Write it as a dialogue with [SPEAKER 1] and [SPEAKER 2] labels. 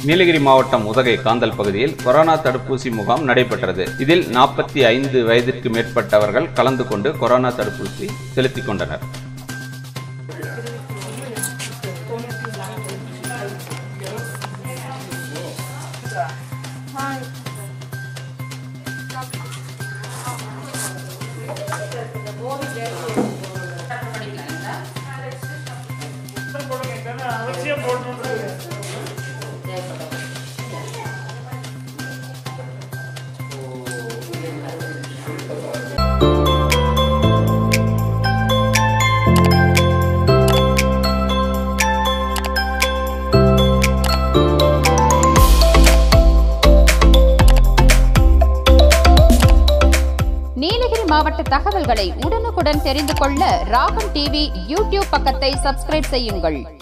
[SPEAKER 1] நீலகிரி மாவட்டம் உதகை காந்தல் பகுதியில் கொரோனா தடுப்பூசி முகாம் நடைபெற்றது இதில் நாற்பத்தி ஐந்து வயதிற்கு மேற்பட்டவர்கள் கலந்து கொண்டு கொரோனா தடுப்பூசி செலுத்திக் கொண்டனர்
[SPEAKER 2] நீலகிரி மாவட்ட தகவல்களை உடனுக்குடன் தெரிந்து கொள்ள ராகம் டிவி யூடியூப் பக்கத்தை சப்ஸ்கிரைப் செய்யுங்கள்